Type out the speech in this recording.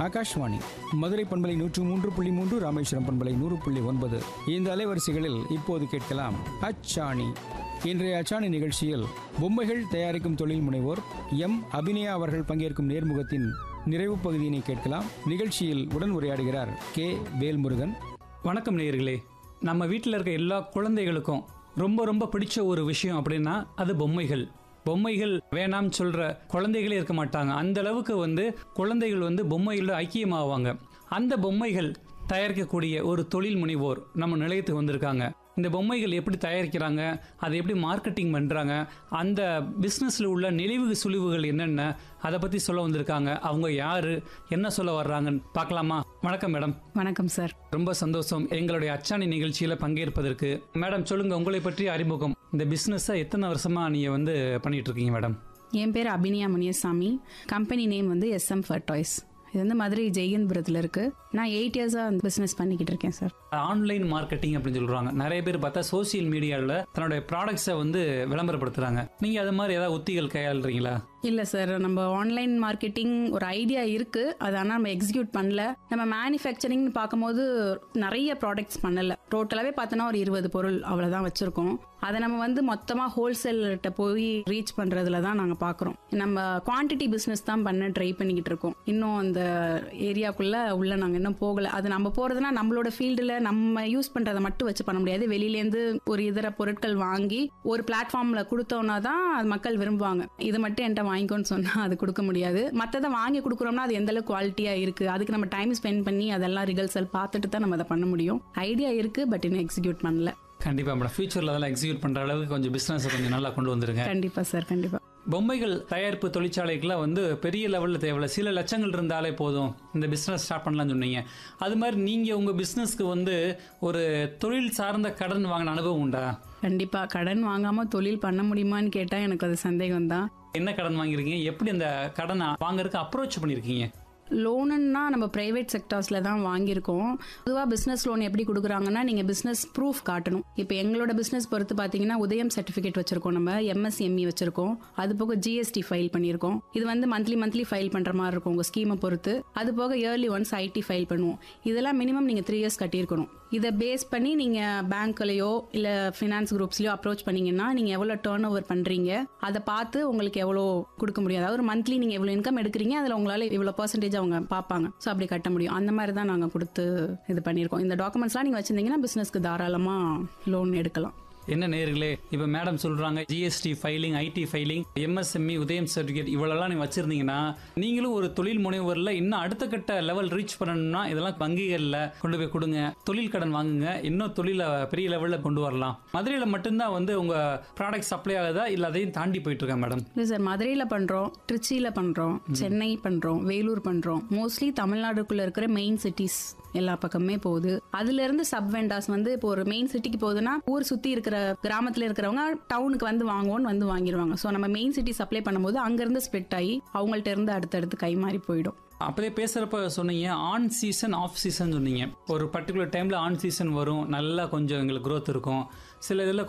ஆகாஷ்வாணி மதுரை பண்பலை நூற்று மூன்று புள்ளி மூன்று ராமேஸ்வரம் பண்பலை நூறு புள்ளி ஒன்பது இந்த அலைவரிசைகளில் இப்போது கேட்கலாம் அச்சாணி இன்றைய அச்சாணி நிகழ்ச்சியில் பொம்மைகள் தயாரிக்கும் தொழில் முனைவோர் எம் அபிநயா அவர்கள் பங்கேற்கும் நேர்முகத்தின் நிறைவு பகுதியினை கேட்கலாம் நிகழ்ச்சியில் உடன் உரையாடுகிறார் கே வேல்முருகன் வணக்கம் நேயர்களே நம்ம வீட்டில் இருக்க எல்லா குழந்தைகளுக்கும் ரொம்ப ரொம்ப பிடிச்ச ஒரு விஷயம் அப்படின்னா அது பொம்மைகள் பொம்மைகள் வேணாம்னு சொல்ற குழந்தைகளே இருக்க மாட்டாங்க அந்த அளவுக்கு வந்து குழந்தைகள் வந்து பொம்மைகளோட ஐக்கியமாவாங்க அந்த பொம்மைகள் தயாரிக்கக்கூடிய ஒரு தொழில் முனைவோர் நம்ம நிலையத்துக்கு வந்திருக்காங்க இந்த பொம்மைகள் எப்படி தயாரிக்கிறாங்க அதை எப்படி மார்க்கெட்டிங் பண்ணுறாங்க அந்த பிஸ்னஸில் உள்ள நெளிவு சுழிவுகள் என்னென்ன அதை பற்றி சொல்ல வந்திருக்காங்க அவங்க யாரு என்ன சொல்ல வர்றாங்கன்னு பார்க்கலாமா வணக்கம் மேடம் வணக்கம் சார் ரொம்ப சந்தோஷம் எங்களுடைய அச்சாணி நிகழ்ச்சியில பங்கேற்பதற்கு மேடம் சொல்லுங்க உங்களை பற்றி அறிமுகம் இந்த பிசினஸை எத்தனை வருஷமா நீங்க வந்து பண்ணிட்டு இருக்கீங்க மேடம் என் பேர் அபினியா முனியசாமி கம்பெனி நேம் வந்து எஸ்எம் ஃபர் டாய்ஸ் இது வந்து மதுரை ஜெயகன்புரத்தில் இருக்கு நான் எயிட் இயர்ஸாக அந்த பிஸ்னஸ் பண்ணிக்கிட்டு இருக்கேன் சார் ஆன்லைன் மார்க்கெட்டிங் அப்படின்னு சொல்றாங்க நிறைய பேர் பார்த்தா சோசியல் மீடியாவில் தன்னுடைய ப்ராடக்ட்ஸை வந்து விளம்பரப்படுத்துறாங்க நீங்க அது மாதிரி ஏதாவது உத்திகள் கையாளுறீங்களா இல்லை சார் நம்ம ஆன்லைன் மார்க்கெட்டிங் ஒரு ஐடியா இருக்கு அது ஆனால் நம்ம எக்ஸிக்யூட் பண்ணல நம்ம மேனுஃபேக்சரிங்னு பார்க்கும்போது நிறைய ப்ராடக்ட்ஸ் பண்ணல டோட்டலாகவே பார்த்தோன்னா ஒரு இருபது பொருள் அவ்வளோதான் வச்சிருக்கோம் அதை நம்ம வந்து மொத்தமாக ஹோல்சேல்கிட்ட போய் ரீச் பண்ணுறதுல தான் நாங்கள் பார்க்குறோம் நம்ம குவான்டிட்டி பிஸ்னஸ் தான் பண்ண ட்ரை பண்ணிக்கிட்டு இருக்கோம் இன்னும் அந்த ஏரியாக்குள்ள உள்ள நாங்கள் இன்னும் போகல அது நம்ம போகிறதுனா நம்மளோட ஃபீல்டில் நம்ம யூஸ் பண்ணுறதை மட்டும் வச்சு பண்ண முடியாது வெளியிலேருந்து ஒரு இதர பொருட்கள் வாங்கி ஒரு பிளாட்ஃபார்மில் கொடுத்தோம்னா தான் அது மக்கள் விரும்புவாங்க இது மட்டும் என்கிட்ட வாங்கிக்கோன்னு சொன்னால் அது கொடுக்க முடியாது மற்றதை வாங்கி கொடுக்குறோம்னா அது எந்த அளவுக்கு குவாலிட்டியாக இருக்குது அதுக்கு நம்ம டைம் ஸ்பெண்ட் பண்ணி அதெல்லாம் ரிகல்சல் பார்த்துட்டு தான் நம்ம அதை பண்ண முடியும் ஐடியா இருக்குது பட் இன்னும் எக்ஸிக்யூட் பண்ணல கண்டிப்பா மேடம் ஃபியூச்சர்ல அதெல்லாம் எக்ஸிக்யூட் பண்ற அளவுக்கு கொஞ்சம் பிசினஸ் கொஞ்சம் நல்லா கொண்டு வந்துருங்க கண்டிப்பாக சார் கண்டிப்பாக பொம்மைகள் தயாரிப்பு தொழிற்சாலைக்கெல்லாம் வந்து பெரிய லெவலில் தேவையில்ல சில லட்சங்கள் இருந்தாலே போதும் இந்த பிஸ்னஸ் ஸ்டார்ட் பண்ணலாம்னு சொன்னீங்க அது மாதிரி நீங்கள் உங்கள் பிஸ்னஸ்க்கு வந்து ஒரு தொழில் சார்ந்த கடன் வாங்கின அனுபவம் உண்டா கண்டிப்பாக கடன் வாங்காமல் தொழில் பண்ண முடியுமான்னு கேட்டால் எனக்கு அது சந்தேகம் தான் என்ன கடன் வாங்கியிருக்கீங்க எப்படி அந்த கடனை வாங்குறதுக்கு அப்ரோச் பண்ணியிருக்கீங்க லோனுன்னா நம்ம பிரைவேட் செக்டார்ஸ்ல தான் வாங்கியிருக்கோம் பொதுவாக பிஸ்னஸ் லோன் எப்படி கொடுக்குறாங்கன்னா நீங்கள் பிஸ்னஸ் ப்ரூஃப் காட்டணும் இப்போ எங்களோட பிஸ்னஸ் பொறுத்து பார்த்தீங்கன்னா உதயம் சர்டிஃபிகேட் வச்சிருக்கோம் நம்ம எம்எஸ்எம்இ வச்சிருக்கோம் அது போக ஜிஎஸ்டி ஃபைல் பண்ணியிருக்கோம் இது வந்து மந்த்லி மந்த்லி ஃபைல் பண்ணுற மாதிரி இருக்கும் உங்கள் ஸ்கீமை பொறுத்து அது போக இயர்லி ஒன்ஸ் ஐடி ஃபைல் பண்ணுவோம் இதெல்லாம் மினிமம் நீங்கள் த்ரீ இயர்ஸ் கட்டியிருக்கணும் இதை பேஸ் பண்ணி நீங்கள் பேங்க்லயோ இல்லை ஃபினான்ஸ் குரூப்ஸ்லையோ அப்ரோச் பண்ணீங்கன்னா நீங்கள் எவ்வளோ டேர்ன் ஓவர் பண்ணுறீங்க அதை பார்த்து உங்களுக்கு எவ்வளோ கொடுக்க முடியும் அதாவது ஒரு மந்த்லி நீங்கள் எவ்வளோ இன்கம் எடுக்கிறீங்க அதில் உங்களால் இவ்வளோ பர்சன்டேஜ் அவங்க பார்ப்பாங்க ஸோ அப்படி கட்ட முடியும் அந்த மாதிரி தான் நாங்கள் கொடுத்து இது பண்ணியிருக்கோம் இந்த டாக்குமெண்ட்ஸ்லாம் நீங்கள் வச்சிருந்தீங்கன்னா பிஸ்னஸ்க்கு தாராளமாக லோன் எடுக்கலாம் என்ன நேர்களே இப்போ மேடம் சொல்றாங்க GST filing IT filing MSME Udyam certificate இவ்வளோலாம் நீங்க வச்சிருந்தீங்கன்னா நீங்களும் ஒரு தொழில் முனைவரில் இன்னும் அடுத்த கட்ட லெவல் ரீச் பண்ணணும்னா இதெல்லாம் வங்கிகளில் கொண்டு போய் கொடுங்க தொழில் கடன் வாங்குங்க இன்னும் தொழிலை பெரிய லெவலில் கொண்டு வரலாம் மதுரையில் மட்டும்தான் வந்து உங்க ப்ராடக்ட் சப்ளை ஆகுதா இல்லை அதையும் தாண்டி போயிட்டு இருக்கா மேடம் இல்லை சார் மதுரையில் பண்ணுறோம் திருச்சியில் பண்ணுறோம் சென்னை பண்ணுறோம் வேலூர் பண்ணுறோம் மோஸ்ட்லி தமிழ்நாடுக்குள்ளே இருக்கிற மெயின் சிட்டிஸ் எல்லா பக்கமே போகுது அதுல இருந்து சப் வெண்டாஸ் வந்து இப்போ ஒரு மெயின் சிட்டிக்கு போகுதுன்னா ஊர் சுத்தி இருக்கிற கிராமத்துல இருக்கிறவங்க டவுனுக்கு வந்து வாங்குவோன்னு வந்து வாங்கிடுவாங்க ஸோ நம்ம மெயின் சிட்டி சப்ளை பண்ணும்போது அங்கிருந்து ஸ்ப்ளிட் ஆகி அவங்கள்ட்ட இருந்து அடுத்தடுத்து கை மாறி போயிடும் அப்போதே பேசுகிறப்ப சொன்னீங்க ஆன் சீசன் ஆஃப் சீசன் சொன்னீங்க ஒரு பர்டிகுலர் டைமில் ஆன் சீசன் வரும் நல்லா கொஞ்சம் எங்களுக்கு growth இருக்கும் சில இதில்